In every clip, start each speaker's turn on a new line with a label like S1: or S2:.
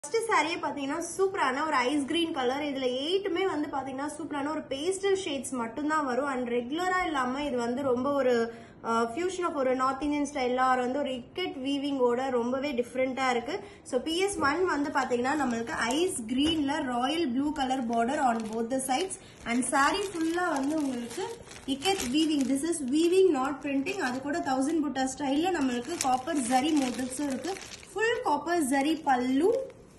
S1: first சாரியே பாத்தீங்கன்னா சூப்பரான ஒரு ஐஸ் கிரீன் கலர் இதுல எயிட்டுமே வந்து பாத்தீங்கன்னா சூப்பரான ஒரு பேஸ்டல் ஷேட்ஸ் மட்டும்தான் வரும் அண்ட் ரெகுலரா இல்லாம இது வந்து ரொம்ப ஒரு ஃபியூஷன் ஆஃப் ஒரு நார்த் இந்தியன் ஸ்டைல்ல ஆர் வந்து ஒரு இக்கெட் வீவிங்கோட ரொம்பவே டிஃப்ரெண்டா இருக்கு ஸோ பிஎஸ் ஒன் வந்து பாத்தீங்கன்னா நம்மளுக்கு ஐஸ் கிரீன்ல royal blue colour border on both the sides and sari ஃபுல்லா வந்து உங்களுக்கு ikat weaving this is weaving not printing அது கூட தௌசண்ட் புட்டா ஸ்டைல்ல நம்மளுக்கு காப்பர் ஜரி மோட்டிவ்ஸும் இருக்கு ஃபுல் காப்பர் ஜரி பல்லு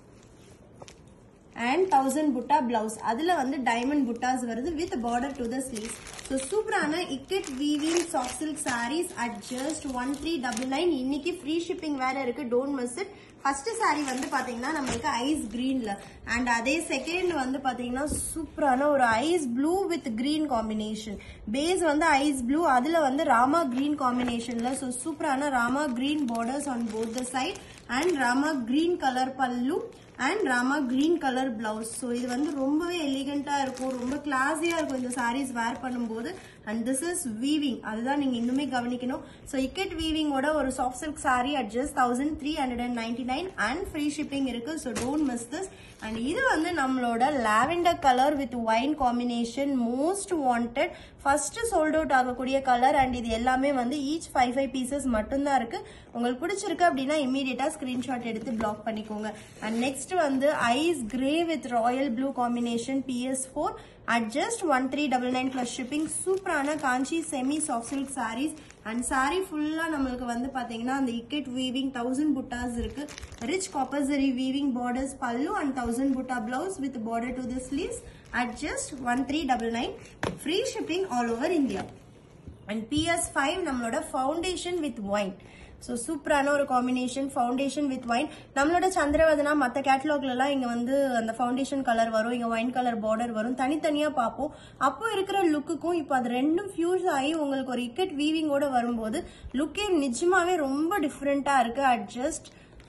S1: அண்ட் தௌசண்ட் புட்டா பிளவுஸ் அதுல வந்து டைமண்ட் புட்டாஸ் வருது with border to the sleeves so சூப்பரான ikat weaving soft silk sarees at just one three double nine இன்னைக்கு ஃப்ரீ ஷிப்பிங் வேற இருக்கு don't miss it first sari வந்து பாத்தீங்கன்னா நம்மளுக்கு ஐஸ் கிரீன்ல அண்ட் அதே செகண்ட் வந்து பாத்தீங்கன்னா சூப்பரான ஒரு ice blue with green combination base வந்து ஐஸ் ப்ளூ அதுல வந்து ராமா கிரீன் காம்பினேஷன்ல ஸோ சூப்பரான rama green borders on both the side and rama green colour pallu and rama green colour blouse so இது வந்து ரொம்பவே எலிகண்டா இருக்கும் ரொம்ப கிளாஸியா இருக்கும் இந்த சாரீஸ் வேர் பண்ணும்போது அண்ட் திஸ் இஸ் வீவிங் அதுதான் நீங்க இன்னுமே கவனிக்கணும் ஸோ இக்கெட் வீவிங்கோட ஒரு soft silk sari at just thousand three hundred and ninety nine and free shipping இருக்கு so don't miss this and இது வந்து நம்மளோட lavender colour with wine combination most wanted first sold out ஆகக்கூடிய கலர் அண்ட் இது எல்லாமே வந்து ஈச் ஃபைவ் ஃபைவ் பீசஸ் மட்டும்தான் இருக்கு உங்களுக்கு பிடிச்சிருக்கு அப்படின்னா இமீடியட்டா ஸ்கிரீன்ஷாட் எடுத்து பிளாக் பண்ணிக்கோங்க அண்ட் நெக்ஸ்ட் வந்து ice grey with royal blue combination BS four at just one three double nine plus shipping சூப்பரான Kanchi semi soft silk sarees and sari ஃபுல்லா நம்மளுக்கு வந்து பாத்தீங்கன்னா அந்த இக்கெட் வீவிங் தௌசண்ட் புட்டாஸ் இருக்கு rich copper zari weaving borders pallu and thousand butta blouse with border to the sleeves at just one three double nine free shipping all over India and BS five நம்மளோட foundation with wine so சூப்பரான ஒரு combination foundation with wine நம்மளோட சந்திரவதனா மற்ற கேட்டலாக்லலாம் இங்கே வந்து அந்த foundation colour வரும் இங்கே ஒயின் கலர் பார்டர் வரும் தனித்தனியாக பார்ப்போம் அப்போ இருக்கிற லுக்குக்கும் இப்போ அது ரெண்டும் ஃபியூஸ் ஆகி உங்களுக்கு ஒரு இக்கெட் வீவிங்கோட வரும்போது லுக்கே நிஜமாவே ரொம்ப டிஃப்ரெண்ட்டாக இருக்கு at just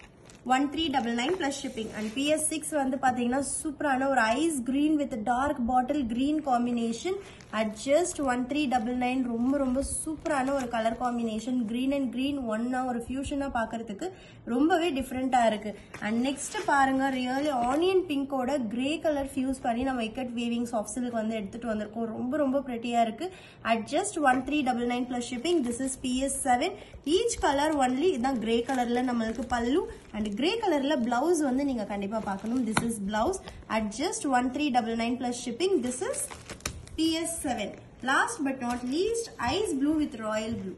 S1: one three double nine plus shipping and BS six வந்து பார்த்தீங்கன்னா சூப்பரான ஒரு ice green with dark bottle green combination at just one three double nine ரொம்ப ரொம்ப சூப்பரான ஒரு colour combination green and green ஒன்னா ஒரு ஃபியூஷனாக பார்க்கறதுக்கு ரொம்பவே டிஃப்ரெண்ட்டாக இருக்கு அண்ட் நெக்ஸ்ட் பாருங்க ரியலி ஆனியன் பிங்கோட கிரே கலர் ஃபியூஸ் பண்ணி நம்ம இக்கட் வீவிங் சாஃப்ட் சில்க் வந்து எடுத்துட்டு வந்திருக்கோம் ரொம்ப ரொம்ப ப்ரெட்டியாக இருக்கு at just one three double nine plus shipping this is BS seven each colour only இதான் கிரே கலர்ல நம்மளுக்கு பல்லு அண்ட் கிரே கலர்ல பிளவுஸ் வந்து நீங்க கண்டிப்பா பார்க்கணும் this is blouse at just one three double nine plus shipping this is BS seven last but not least ice blue with royal blue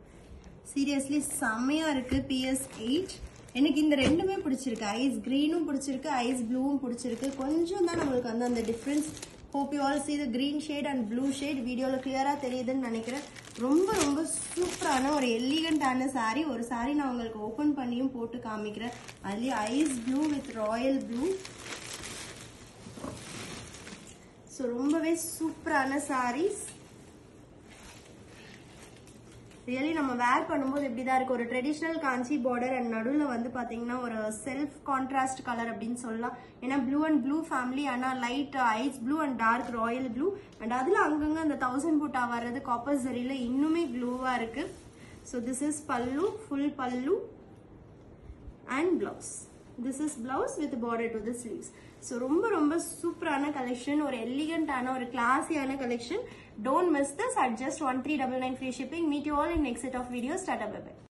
S1: seriously செம்மையா இருக்கு பிஎஸ் எயிட் எனக்கு இந்த ரெண்டுமே பிடிச்சிருக்கு ஐஸ் கிரீனும் பிடிச்சிருக்கு ஐஸ் ப்ளூவும் பிடிச்சிருக்கு கொஞ்சம் தான் நம்மளுக்கு வந்து அந்த difference hope you all see the green shade and blue shade வீடியோவில் கிளியராக தெரியுதுன்னு நினைக்கிறேன் ரொம்ப ரொம்ப சூப்பரான ஒரு எலிகண்டான சாரீ ஒரு சாரீ நான் உங்களுக்கு ஓப்பன் பண்ணியும் போட்டு காமிக்கிறேன் அதுலேயும் ice blue with royal blue so ரொம்பவே சூப்பரான சாரீஸ் ரியலி நம்ம வேர் பண்ணும்போது இப்படி தான் இருக்கு ஒரு ட்ரெடிஷ்னல் காஞ்சி பார்டர் அண்ட் நடுவில் வந்து பார்த்தீங்கன்னா ஒரு செல்ஃப் கான்ட்ராஸ்ட் கலர் அப்படின்னு சொல்லலாம் ஏன்னா ப்ளூ அண்ட் ப்ளூ ஃபேமிலி ஆனால் light ice blue and dark royal blue and அதில் அங்கங்கே அந்த தௌசண்ட் பூட்டா வர்றது காப்பர் ஜரியில் இன்னுமே க்ளூவாக இருக்கு so this is pallu full pallu and blouse this is blouse with border to the sleeves so ரொம்ப ரொம்ப சூப்பரான கலெக்ஷன் ஒரு எலிகண்டான ஒரு கிளாஸியான collection don't miss this at just one three double nine free shipping meet you all in next set of videos start up